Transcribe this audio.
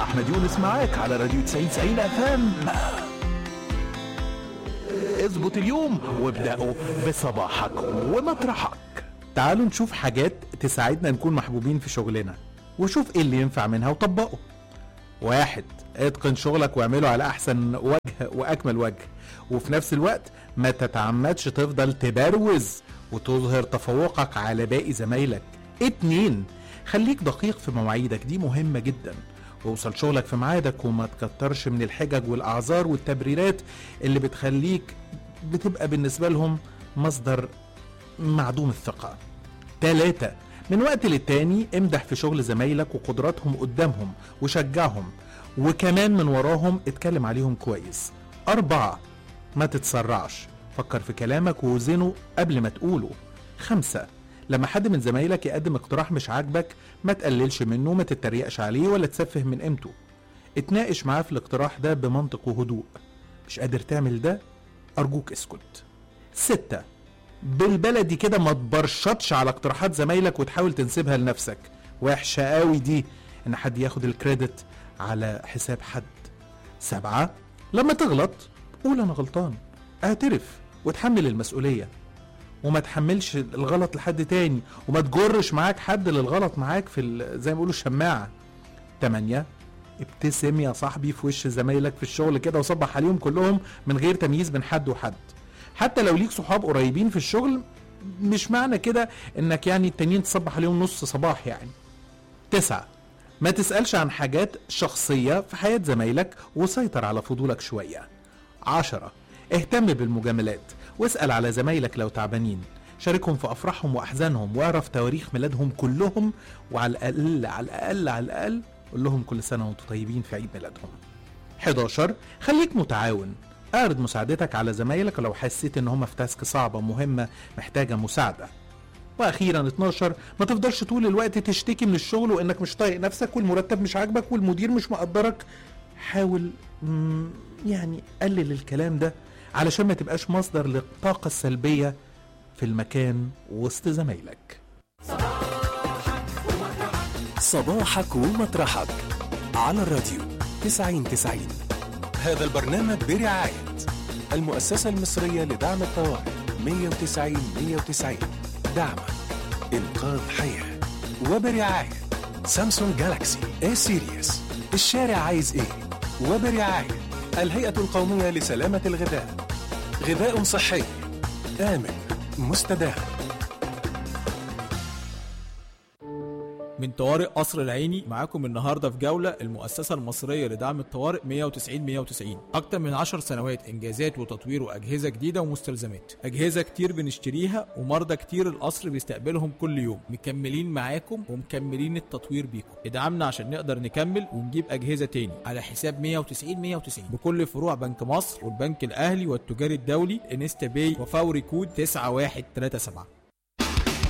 احمد يونس معاك على راديو 90 90 اف ام اظبط اليوم وابدأوا بصباحك ومطرحك تعالوا نشوف حاجات تساعدنا نكون محبوبين في شغلنا وشوف ايه اللي ينفع منها وطبقه واحد اتقن شغلك واعمله على احسن وجه واكمل وجه وفي نفس الوقت ما تتعمدش تفضل تبروز وتظهر تفوقك على باقي زمايلك اتنين خليك دقيق في مواعيدك دي مهمة جدا ووصل شغلك في ميعادك وما تكترش من الحجج والاعذار والتبريرات اللي بتخليك بتبقى بالنسبة لهم مصدر معدوم الثقة تلاتة من وقت للتاني امدح في شغل زمايلك وقدراتهم قدامهم وشجعهم وكمان من وراهم اتكلم عليهم كويس أربعة ما تتسرعش فكر في كلامك ووزنه قبل ما تقوله خمسة لما حد من زمايلك يقدم اقتراح مش عاجبك ما تقللش منه ما تتريقش عليه ولا تسفه من قيمته اتناقش معاه في الاقتراح ده بمنطق وهدوء مش قادر تعمل ده أرجوك اسكت ستة بالبلدي كده ما تبرشطش على اقتراحات زمايلك وتحاول تنسبها لنفسك وحشة قوي دي ان حد ياخد الكريدت على حساب حد سبعة لما تغلط قول انا غلطان اعترف وتحمل المسؤولية وما تحملش الغلط لحد تاني وما تجرش معاك حد للغلط معاك في ال- زي ما بيقولوا الشماعة تمانية ابتسم يا صاحبي في وش زمايلك في الشغل كده وصبح عليهم كلهم من غير تمييز بين حد وحد حتى لو ليك صحاب قريبين في الشغل مش معنى كده انك يعني التانيين تصبح عليهم نص صباح يعني تسعة ما تسألش عن حاجات شخصية في حياة زمايلك وسيطر على فضولك شوية عشرة اهتم بالمجاملات واسأل على زمايلك لو تعبانين شاركهم في أفراحهم وأحزانهم واعرف تواريخ ميلادهم كلهم وعلى الأقل على الأقل على الأقل قول لهم كل سنة وانتم طيبين في عيد ميلادهم 11 خليك متعاون اعرض مساعدتك على زمايلك لو حسيت ان هم في تاسك صعبة مهمة محتاجة مساعدة واخيرا 12 ما تفضلش طول الوقت تشتكي من الشغل وانك مش طايق نفسك والمرتب مش عاجبك والمدير مش مقدرك حاول مم، يعني قلل الكلام ده علشان ما تبقاش مصدر للطاقة السلبية في المكان وسط زمايلك صباحك ومطرحك على الراديو 90 90 هذا البرنامج برعاية المؤسسة المصرية لدعم الطوارئ 190 190 دعمك إنقاذ حياة وبرعاية سامسونج جالاكسي اي سيريس الشارع عايز ايه وبرعاية الهيئة القومية لسلامة الغذاء غذاء صحي آمن مستدام من طوارئ قصر العيني معاكم النهارده في جوله المؤسسه المصريه لدعم الطوارئ 190 190 اكتر من 10 سنوات انجازات وتطوير واجهزه جديده ومستلزمات اجهزه كتير بنشتريها ومرضى كتير القصر بيستقبلهم كل يوم مكملين معاكم ومكملين التطوير بيكم ادعمنا عشان نقدر نكمل ونجيب اجهزه تاني على حساب 190 190 بكل فروع بنك مصر والبنك الاهلي والتجاري الدولي انستا باي وفوري كود 9137